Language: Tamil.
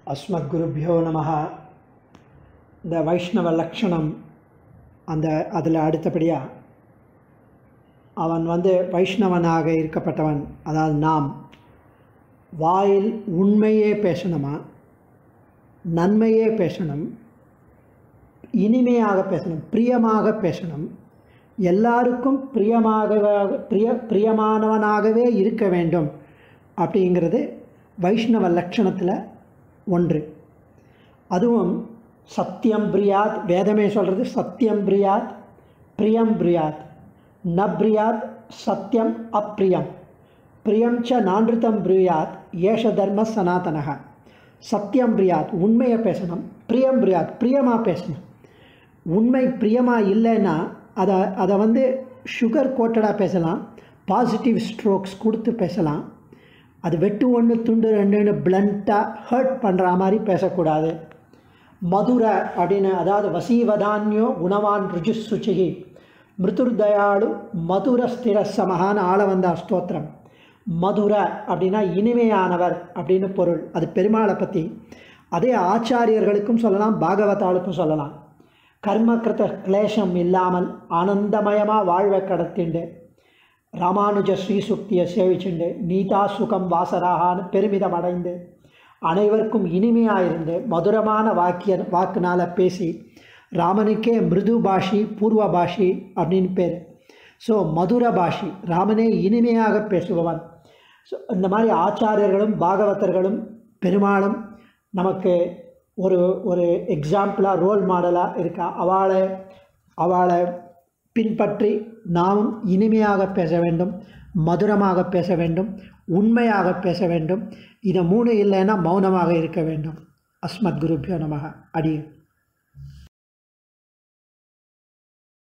அஸ்மத்குருபியோ நமஹ இந்த வைஷ்ணவ லக்ஷணம் அந்த அதில் அடுத்தபடியாக அவன் வந்து வைஷ்ணவனாக இருக்கப்பட்டவன் அதாவது நாம் வாயில் உண்மையே பேசணுமா நன்மையே பேசணும் இனிமையாக பேசணும் பிரியமாக பேசணும் எல்லாருக்கும் பிரியமாக பிரிய பிரியமானவனாகவே இருக்க வேண்டும் அப்படிங்கிறது வைஷ்ணவ லட்சணத்தில் ஒன்று அதுவும் சத்தியம் பிரியாத் வேதமே சொல்கிறது சத்தியம் பிரியாத் பிரியம் பிரியாத் ந பிரியாத் சத்தியம் அப்பிரியம் பிரியம் ச நான்ருத்தம் பிரியாத் ஏஷ தர்ம சனாதனக சத்தியம் பிரியாத் உண்மையை பேசணும் பிரியம் பிரியாத் பிரியமாக பேசணும் உண்மை பிரியமாக இல்லைன்னா அதை அதை வந்து சுகர் கோட்டடாக பேசலாம் பாசிட்டிவ் ஸ்ட்ரோக்ஸ் கொடுத்து பேசலாம் அது வெட்டு ஒன்று துண்டு ரெண்டுன்னு பிளண்ட்டாக ஹர்ட் பண்ணுற மாதிரி பேசக்கூடாது மதுர அப்படின்னு அதாவது வசீவதான்யோ குணவான் ருஜு சுச்சிகி மிருதுர்தயாளு மதுர ஸ்திர சமகான ஆள வந்தா ஸ்தோத்திரம் மதுர அப்படின்னா இனிமையானவர் அப்படின்னு பொருள் அது பெருமாளை பற்றி அதே ஆச்சாரியர்களுக்கும் சொல்லலாம் பாகவதாளுக்கும் சொல்லலாம் கர்மகிருத கிளேஷம் இல்லாமல் ஆனந்தமயமாக வாழ்வை கடத்திண்டு ராமானுஜ ஸ்ரீசுக்தியை சேவிச்சுண்டு நீதா சுகம் வாசராகான்னு பெருமிதம் அடைந்து அனைவருக்கும் இனிமையாக இருந்து மதுரமான வாக்கிய வாக்குனால் பேசி ராமனுக்கே மிருது பாஷி பூர்வ பாஷி அப்படின்னு பேர் ஸோ மதுர பாஷி ராமனே இனிமையாக பேசுபவன் ஸோ இந்த மாதிரி ஆச்சாரியர்களும் பாகவதர்களும் பெருமாளும் நமக்கு ஒரு ஒரு எக்ஸாம்பிளாக ரோல் மாடலாக இருக்கா அவளை அவளை பின்பற்றி நாமும் இனிமையாக பேச வேண்டும் மதுரமாக பேச வேண்டும் உண்மையாக பேச வேண்டும் இதை மூணு இல்லைன்னா மௌனமாக இருக்க வேண்டும் அஸ்மத் குருபியோ நமக அடியும்